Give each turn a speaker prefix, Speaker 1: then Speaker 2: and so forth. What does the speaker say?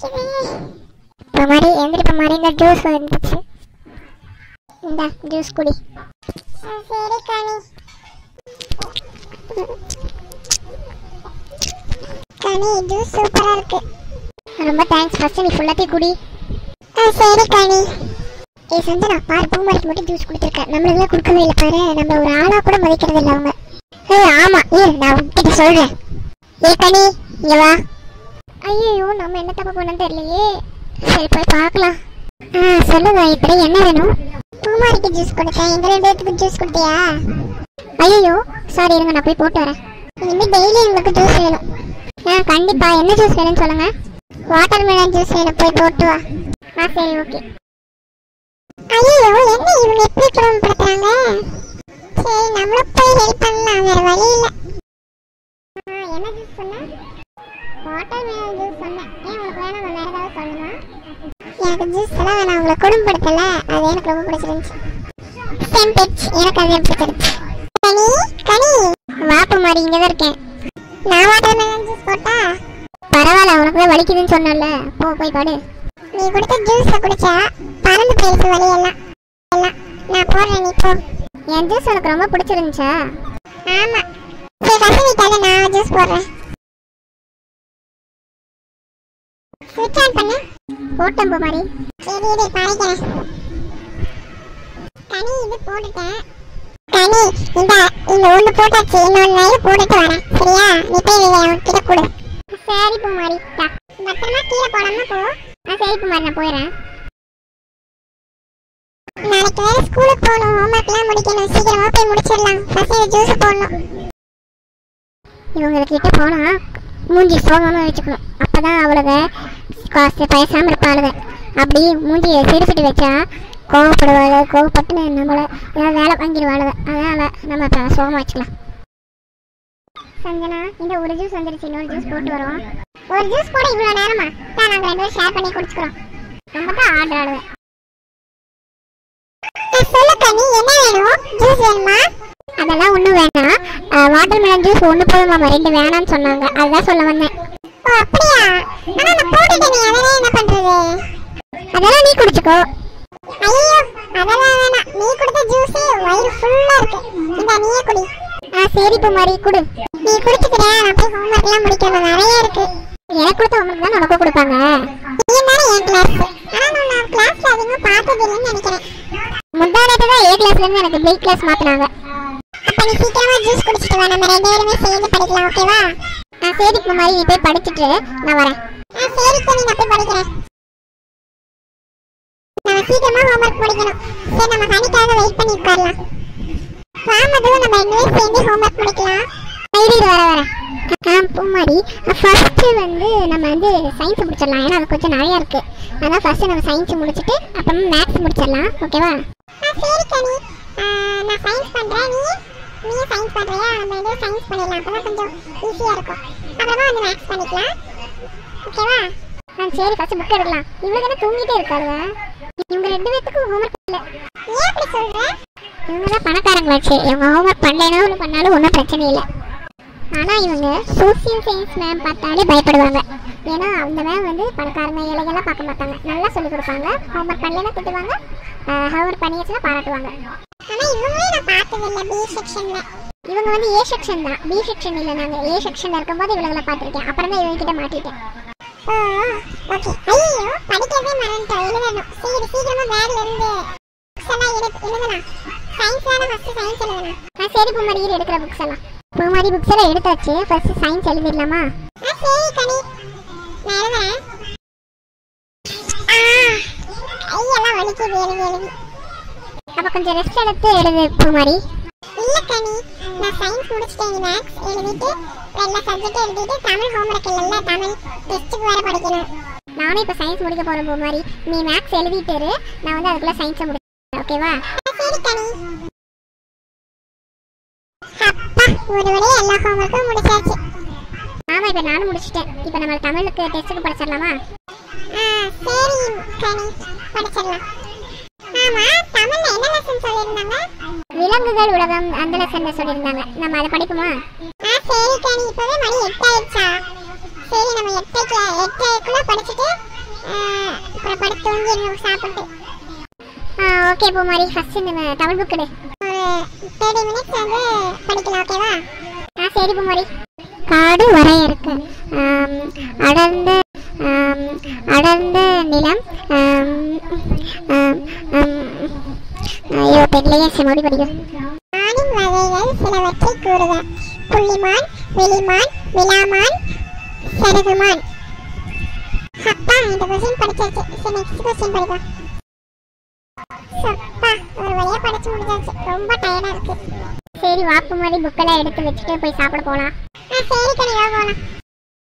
Speaker 1: இப்போ மாதிரி எந்திரிப்ப மாதிரி இந்த ஜூஸ் வந்துச்சு இந்த ஜூஸ் குடி சரி கனி கனி ஜூஸ் சூப்பரா இருக்கு ரொம்ப தேங்க்ஸ் ஃபர்ஸ்ட் நீ ஃபுல்லாத்தையும் குடி சரி கனி ஏ சந்தனா பாரு பூமாரிக்கு மட்டும் ஜூஸ் கொடுத்துருக்கேன் நம்மளுக்குலாம் கொடுக்கவே இல்லை பாரு நம்ம ஒரு ஆளா கூட மதிக்கிறது இல்லை அவங்க ஏ ஆமா ஏ நான் உங்ககிட்ட சொல்றேன் ஏ கனி இங்க வா ஐயோ நம்ம என்ன தப்பு பண்ணோம் தெரியலையே சரி போய் பார்க்கலாம் ஆ சொல்லுங்க இப்படி என்ன வேணும் பூமாரிக்கு ஜூஸ் கொடுத்தேன் எங்க ரெண்டு பேத்துக்கு ஜூஸ் கொடுத்தியா ஐயோ சாரி இருங்க நான் போய் போட்டு வரேன் இனிமே டெய்லி எங்களுக்கு ஜூஸ் வேணும் ஆ கண்டிப்பா என்ன ஜூஸ் வேணும்னு சொல்லுங்க வாட்டர் மெலன் ஜூஸ் வேணும் போய் போட்டு வா ஆ சரி ஓகே ஐயோ என்ன இவங்க எப்படி குடும்பப்படுத்துறாங்க சரி நம்மளும் போய் ஹெல்ப் பண்ணலாம் வேற வழி இல்ல ஆ, என்ன ஜூஸ் சொன்ன வாட்டர் மெலன் ஜூஸ் சொன்னேன் ஏன் உங்களுக்கு வேணும் வேற ஏதாவது சொல்லணுமா எனக்கு ஜூஸ் எல்லாம் வேணாம் உங்களை குடும்பப்படுத்தல அது எனக்கு ரொம்ப பிடிச்சிருந்துச்சு சேம் பிச் எனக்கு அது பிடிச்சிருந்துச்சு கனி கனி வாப்பு மாதிரி இங்க தான் இருக்கேன் நான் வாட்டர் மெலன் ஜூஸ் போட்டா பரவாயில்ல உனக்கு தான் வலிக்குதுன்னு சொன்னல போ போய் படு நீ கொடுத்த ஜூஸை குடிச்சா பறந்து போயிடுச்சு வலி எல்லாம் எல்லாம் நான் போடுறேன் நீ போ என் ஜூஸ் உனக்கு ரொம்ப பிடிச்சிருந்துச்சா ஆமா சரி கசனிட்டால நான் ஜூஸ் போடுறேன் ஸ்விட்ச் ஆன் பண்ணு போட்டேன் போ மாதிரி சரி இதை படைக்கிறேன் கனி இது போட்டுட்டேன் கனி இந்த இந்த ஒன்று போட்டாச்சு இன்னொன்று நைட்டு போட்டுட்டு வரேன் சரியா நீ போய் இதை அவன்கிட்ட கொடு சரி பூமாரி பத்திரமா கீழே போடாம போ ஆ சரி பூமாரி நான் போயிடுறேன் நாளைக்கு வேற ஸ்கூலுக்கு போகணும் ஹோம்ஒர்க்லாம் முடிக்கணும் சீக்கிரமா போய் முடிச்சிடலாம் ஃபர்ஸ்ட் ஜூஸ் போடணும் இவங்க கிட்ட போனா மூஞ்சி சோகமா வச்சுக்கணும் அப்பதான் அவளுக காசு பேசாம இருப்பாளுக அப்படி மூஞ்சியை சிரிச்சிட்டு வச்சா கோவப்படுவாள் கோவப்பட்டு நம்மள ஏதாவது வேலை வாங்கிடுவாளுக அதனால நம்ம இப்போ சோகமா வச்சுக்கலாம் சஞ்சனா இந்த ஒரு ஜூஸ் வந்துருச்சு இன்னொரு ஜூஸ் போட்டு வரோம் ஒரு ஜூஸ் போட இவ்வளோ நேரமா தான் நாங்கள் ரெண்டு பேரும் ஷேர் பண்ணி குடிச்சுக்கிறோம் ரொம்ப தான் ஆர்டர் ஆடுவேன் சொல்லு கனி என்ன வேணும் ஜூஸ் வேணுமா அதெல்லாம் ஒன்றும் வேணாம் வாட்டர் மெலன் ஜூஸ் ஒன்று போதுமாமா ரெண்டு வேணாம்னு சொன்னாங்க அதுதான் சொல்ல வந்தேன் ஓ அப்படியா ஆனா நான் போட்டுட்டேனே அதெல்லாம் என்ன பண்றது அதெல்லாம் நீ குடிச்சுக்கோ ஐயோ அதெல்லாம் வேணாம் நீ கொடுத்த ஜூஸே வயிறு ஃபுல்லா இருக்கு இந்த நீயே குடி ஆ சரி குமாரி குடு நீ குடிச்சுக்கிற நான் போய் ஹோம்ஒர்க் எல்லாம் முடிக்கணும் நிறைய இருக்கு எனக்கு கொடுத்த ஹோம்ஒர்க் தான் உனக்கு கொடுப்பாங்க நீ தானே என் கிளாஸ் ஆனா நான் கிளாஸ்ல அதிகமா பார்த்தது இல்லைன்னு நினைக்கிறேன் முந்தானத்து தான் ஏ கிளாஸ்ல இருந்து எனக்கு பி கிளாஸ் மாத்தினாங்க அப்ப நீ சீக்கிரமா ஜூஸ் குடிச்சிட்டு வா நம்ம ரெண்டு பேருமே சேர்ந்து படிக்கலாம் ஓகேவா நான் சரி குமாரி நீ போய் படிச்சிட்டு நான் வரேன் ஆ சரி சரி நான் போய் படிக்கிறேன் நம்ம சீக்கிரமா ஹோம்ஒர்க் முடிக்கணும் சரி நம்ம ஹனிக்காக வெயிட் பண்ணி உட்காரலாம் வாமது நம்ம ரெண்டு பேரும் சேர்ந்து ஹோம்ஒர்க் முடிக்கலாம் ஐடி வர வரேன் ஆ பூமாரி ஃபர்ஸ்ட் வந்து நம்ம வந்து சயின்ஸ் முடிச்சிடலாம் ஏன்னா அது கொஞ்சம் நிறைய இருக்கு அதான் ஃபர்ஸ்ட் நம்ம சயின்ஸ் முடிச்சிட்டு அப்புறமா மேத்ஸ் முடிச்சிடலாம் ஓகேவா சரி கனி நான் சயின்ஸ் பண்றேன் நீ நீ சயின்ஸ் பண்றியா நம்ம ரெண்டு சயின்ஸ் பண்ணிடலாம் அப்பதான் கொஞ்சம் ஈஸியா இருக்கும் அப்புறமா வந்து மேத்ஸ் பண்ணிக்கலாம் ஓகேவா ஆ சரி ஃபர்ஸ்ட் புக் எடுக்கலாம் இவ்வளவு தானே தூங்கிட்டே இருக்காளுங்க இவங்க ரெண்டு பேத்துக்கும் ஹோம்ஒர்க் இல்ல ஏன் அப்படி சொல்ற இவங்க தான் பணக்காரங்களாச்சு இவங்க ஹோம்ஒர்க் பண்ணலைனாலும் பண்ணாலும் ஒன்றும் பிரச்சனை இல்லை ஆனால் இவங்க சோசியல் சயின்ஸ் மேம் பார்த்தாலே பயப்படுவாங்க ஏன்னா அந்த மேம் வந்து பணக்காரங்க ஏழைகள்லாம் பார்க்க மாட்டாங்க நல்லா சொல்லிக் கொடுப்பாங்க ஹோம்ஒர்க் பண்ணலைன்னா திட்டுவாங்க ஹோம்ஒர்க் பண்ணியாச்சுன்னா பாராட்டுவாங்க ஆனால் இவங்களே நான் பார்த்ததில்ல பி செக்ஷனில் இவங்க வந்து ஏ செக்ஷன் தான் பி செக்ஷன் இல்லை நாங்கள் ஏ செக்ஷனில் இருக்கும்போது இவங்களை பார்த்துருக்கேன் அப்புறம் தான் இவங்க கிட்ட மாட்டிட்டேன் ஓகே ஐயோ படிக்கவே மறந்துட்டோம் எழுதணும் சீக்கிரம் சீக்கிரமா பேக்ல இருந்து புக்ஸ் எல்லாம் எடுத்து எழுதலாம் சயின்ஸ் தானே ஃபர்ஸ்ட் சயின்ஸ் எழுதணும் ஆ சரி பூமாரி இரு எடுக்கிற புக்ஸ் எல்லாம் பூமாரி புக்ஸ் எல்லாம் எடுத்தாச்சு ஃபர்ஸ்ட் சயின்ஸ் எழுதிடலாமா ஆ சரி கனி நான் எழுதுறேன் ஆ கையெல்லாம் வலிக்குது எழுதி எழுதி அப்ப கொஞ்சம் ரெஸ்ட் எடுத்து எழுது பூமாரி இல்ல கனி நான் சயின்ஸ் முடிச்சிட்டேன் மேக்ஸ் எழுதிட்டு எல்லா சப்ஜெக்ட் எழுதிட்டு தமிழ் ஹோம்ஒர்க் இல்லைல்ல தமிழ் டெஸ்ட்டுக்கு வேற படிக்கணும் நானும் இப்போ சயின்ஸ் முடிக்க போறேன் பூமாரி நீ மேக்ஸ் எழுதிட்டு இரு நான் வந்து அதுக்குள்ள சயின்ஸை முடிச்சேன் ஓகேவா சரி கனி அப்பா ஒரு வழியா எல்லா ஹோம்ஒர்க்கும் முடிச்சாச்சு ஆமா இப்போ நானும் முடிச்சிட்டேன் இப்போ நம்ம தமிழுக்கு டெஸ்ட்டுக்கு படிச்சிடலாமா சரி கனி படிச்சிடலாம் ஆமா தமிழ்ல என்ன லெசன் சொல்லிருந்தாங்க விலங்குகள் உலகம் அந்த லெசன்ல சொல்லிருந்தாங்க நம்ம அதை படிப்போமா ஆ சரி கனி இப்பவே மணி எட்டு ஆயிடுச்சா சரி நம்ம எட்டைக்கு எட்டுக்குள்ள படிச்சுட்டு படுத்து தூங்கி என்ன சாப்பிட்டு ஆ ஓகே பூமாரி ஃபர்ஸ்ட் இந்த தமிழ் புக் எடு ஒரு தேர்ட்டி மினிட்ஸ் வந்து படிக்கலாம் ஓகேவா ஆ சரி பூமாரி காடு வரையறுக்க ஆம், அடர்ந்த ஆம், அடர்ந்த நிலம் ஆம், ஆம், ஆம், ஐயோ தெரியலையே சரி மறுபடியும் படிக்கிறேன் மானின் வகைகள் சிலவற்றை கூறுக புள்ளிமான் வெளிமான் விலாமான் சருகுமான் அப்பா இந்த கொஸ்டின் படிச்சாச்சு சரி நெக்ஸ்ட் கொஸ்டின் படிக்கலாம் சப்பா ஒரு வழியா படிச்சு முடிஞ்சாச்சு ரொம்ப டயர்டா இருக்கு சரி வாப்பு மாதிரி புக்கெல்லாம் எடுத்து வச்சுட்டு போய் சாப்பிட போலாம் சரி கனி வா போலாம்